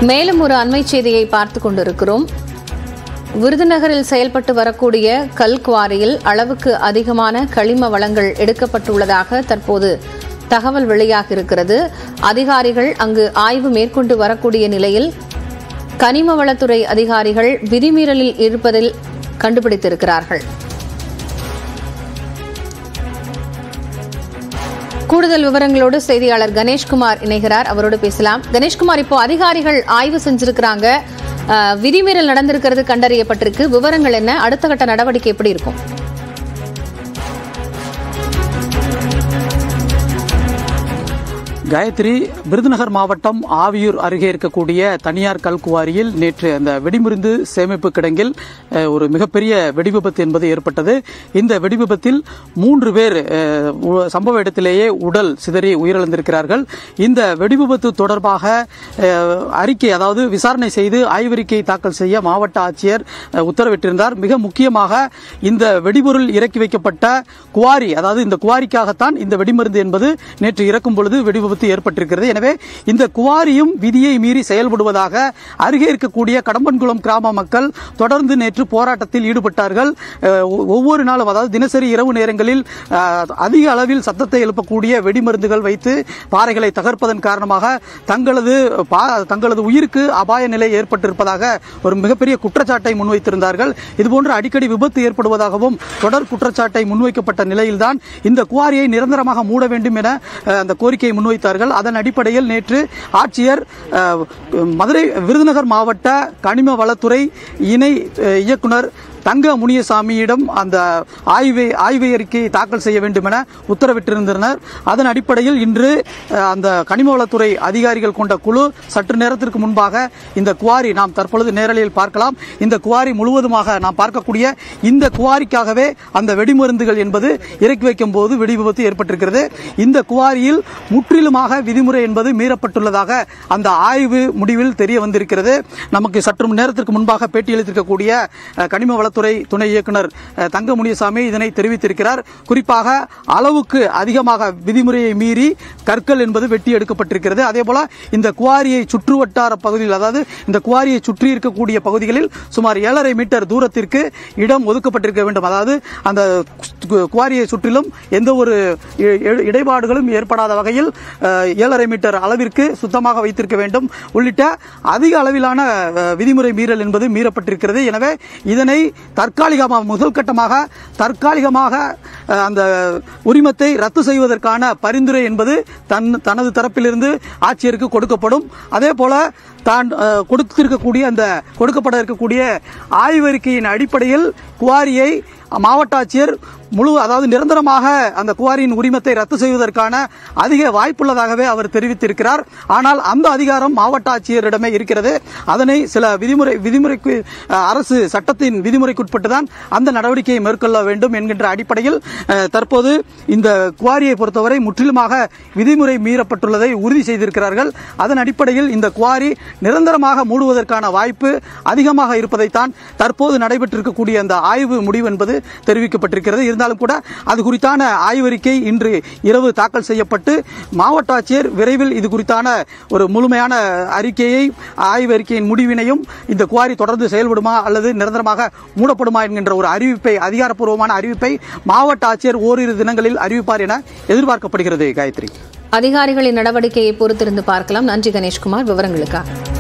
மேலும் ஒரு அண்மை செய்தியை பார்த்து கொண்டிருக்கிறோம் விருதுநகரில் செயல்பட்டு வரக்கூடிய கல் குவாரியில் அளவுக்கு அதிகமான களிம வளங்கள் எடுக்கப்பட்டுள்ளதாக தற்போது தகவல் வெளியாகியிருக்கிறது அதிகாரிகள் அங்கு ஆய்வு மேற்கொண்டு வரக்கூடிய நிலையில் கனிம வளத்துறை அதிகாரிகள் விதிமீறலில் இருப்பதில் கண்டுபிடித்திருக்கிறார்கள் கூடுதல் விவரங்களோடு செய்தியாளர் கணேஷ்குமார் இணைகிறார் அவரோடு பேசலாம் கணேஷ்குமார் இப்போ அதிகாரிகள் ஆய்வு செஞ்சிருக்கிறாங்க அஹ், விதிமீறல் நடந்திருக்கிறது கண்டறியப்பட்டிருக்கு விவரங்கள் என்ன அடுத்த கட்ட நடவடிக்கை எப்படி இருக்கும் காயத்ரி விருதுநகர் மாவட்டம் ஆவியூர் அருகே இருக்கக்கூடிய தனியார் கல்குவாரியில் நேற்று அந்த வெடிமருந்து சேமிப்பு கிடங்கில் அஹ், ஒரு மிகப்பெரிய வெடிவிபத்து என்பது ஏற்பட்டது இந்த வெடிவிபத்தில் மூன்று பேர் அஹ், உ- சம்பவ இடத்திலேயே உடல் சிதறி உயிரிழந்திருக்கிறார்கள் இந்த வெடிவிபத்து தொடர்பாக அஹ், அறிக்கை அதாவது விசாரணை செய்து ஆய்வறிக்கை தாக்கல் செய்ய மாவட்ட ஆட்சியர் அஹ், உத்தரவிட்டிருந்தார் மிக முக்கியமாக இந்த வெடிபொருள் இறக்கி வைக்கப்பட்ட குவாரி அதாவது இந்த குவாரிக்காகத்தான் இந்த வெடிமருந்து என்பது நேற்று இறக்கும் பொழுது வெடிவிபத்து ஏற்பட்டிருக்கிறது எனவே இந்த குவாரியும் விதியை மீறி செயல்படுவதாக அருகே இருக்கக்கூடிய கடம்பன்குளம் கிராம மக்கள் தொடர்ந்து நேற்று போராட்டத்தில் ஈடுபட்டார்கள் அஹ், ஒ- ஒவ்வொரு நாளும் அதாவது தினசரி இரவு நேரங்களில் அஹ், அதிக அளவில் சத்தத்தை எழுப்பக்கூடிய வெடிமருந்துகள் வைத்து பாறைகளை தகர்ப்பதன் காரணமாக தங்களது பா- தங்களது உயிருக்கு அபாய நிலை ஏற்பட்டிருப்பதாக ஒரு மிகப்பெரிய குற்றச்சாட்டை முன்வைத்திருந்தார்கள் இதுபோன்று அடிக்கடி விபத்து ஏற்படுவதாகவும் தொடர் குற்றச்சாட்டை முன்வைக்கப்பட்ட நிலையில்தான் இந்த குவாரியை நிரந்தரமாக மூட வேண்டும் என அஹ், அந்த கோரிக்கையை முன்வைத்தார்கள் அதன் அடிப்படையில் நேற்று ஆட்சியர் அஹ், மதுரை விருதுநகர் மாவட்ட கனிம வளத்துறை இணை அஹ், இயக்குனர் தங்க முனியசாமியிடம் அந்த ஆய்வை ஆய்வு அறிக்கையை தாக்கல் செய்ய வேண்டும் என உத்தரவிட்டிருந்தனர் அதன் அடிப்படையில் இன்று அஹ், அந்த கனிம வளத்துறை அதிகாரிகள் கொண்ட குழு சற்று நேரத்திற்கு முன்பாக இந்த குவாரி நாம் தற்பொழுது நேரலையில் பார்க்கலாம் இந்த குவாரி முழுவதுமாக நாம் பார்க்கக்கூடிய இந்த குவாரிக்காகவே அந்த வெடிமருந்துகள் என்பது இறக்கி வைக்கும் போது வெடி விபத்து ஏற்பட்டிருக்கிறது இந்த குவாரியில் முற்றிலுமாக விதிமுறை என்பது மீறப்பட்டுள்ளதாக அந்த ஆய்வு முடிவில் தெரிய வந்திருக்கிறது நமக்கு சற்று நேரத்திற்கு முன்பாக பேட்டியளித்திருக்கக்கூடிய அஹ், கனிம வளத்துறை துணை இயக்குனர் அஹ், தங்க முனியசாமி இதனை தெரிவித்திருக்கிறார் குறிப்பாக அளவுக்கு அதிகமாக விதிமுறையை மீறி கற்கள் என்பது வெட்டி எடுக்கப்பட்டிருக்கிறது அதே போல இந்த குவாரியை சுற்றுவட்டார பகுதியில் அதாவது இந்த குவாரியை சுற்றி இருக்கக்கூடிய பகுதிகளில் சுமார் ஏழரை மீட்டர் தூரத்திற்கு இடம் ஒதுக்கப்பட்டிருக்க வேண்டும் அதாவது அந்த கு- குவாரியை சுற்றிலும் எந்த ஒரு இ- இ- இடைபாடுகளும் ஏற்படாத வகையில் அஹ், ஏழரை மீட்டர் அளவிற்கு சுத்தமாக வைத்திருக்க வேண்டும் உள்ளிட்ட அதிக அளவிலான அஹ், விதிமுறை மீறல் என்பது மீறப்பட்டிருக்கிறது எனவே இதனை தற்காலிகமாக முதல் கட்டமாக தற்காலிகமாக அஹ், அந்த உரிமத்தை ரத்து செய்வதற்கான பரிந்துரை என்பது தன் தனது தரப்பிலிருந்து ஆட்சியருக்கு கொடுக்கப்படும் அதே போல தான் அஹ், கொடுத்திருக்கக்கூடிய அந்த கொடுக்கப்பட இருக்கக்கூடிய ஆய்வறிக்கையின் அடிப்படையில் குவாரியை மாவட்ட ஆட்சியர் முழு அதாவது நிரந்தரமாக அந்த குவாரியின் உரிமத்தை ரத்து செய்வதற்கான அதிக வாய்ப்புள்ளதாகவே அவர் தெரிவித்திருக்கிறார் ஆனால் அந்த அதிகாரம் மாவட்ட ஆட்சியரிடமே இருக்கிறது அதனை சில விதிமுறை விதிமுறைக்கு அஹ், அரசு சட்டத்தின் விதிமுறைக்குட்பட்டுதான் அந்த நடவடிக்கையை மேற்கொள்ள வேண்டும் என்கின்ற அடிப்படையில் அஹ், தற்போது இந்த குவாரியை பொறுத்தவரை முற்றிலுமாக விதிமுறை மீறப்பட்டுள்ளதை உறுதி செய்திருக்கிறார்கள் அதன் அடிப்படையில் இந்த குவாரி நிரந்தரமாக மூடுவதற்கான வாய்ப்பு அதிகமாக இருப்பதைத்தான் தற்போது நடைபெற்றிருக்கக்கூடிய அந்த ஆய்வு முடிவு என்பது தெரிவிக்கப்பட்டிருக்கிறது இருந்தாலும் கூட அது குறித்தான ஆய்வறிக்கை இன்று இரவு தாக்கல் செய்யப்பட்டு மாவட்ட ஆட்சியர் விரைவில் இது குறித்தான ஒரு முழுமையான அறிக்கையை ஆய்வறிக்கையின் முடிவினையும் இந்த குவாரி தொடர்ந்து செயல்படுமா அல்லது நிரந்தரமாக மூடப்படுமா என்கின்ற ஒரு அறிவிப்பை அதிகாரப்பூர்வமான அறிவிப்பை மாவட்ட ஆட்சியர் ஓரிரு தினங்களில் அறிவிப்பார் என எதிர்பார்க்கப்படுகிறது காயத்ரி அதிகாரிகளின் நடவடிக்கையை பொறுத்திருந்து பார்க்கலாம் நன்றி கணேஷ்குமார் விவரங்களுக்காக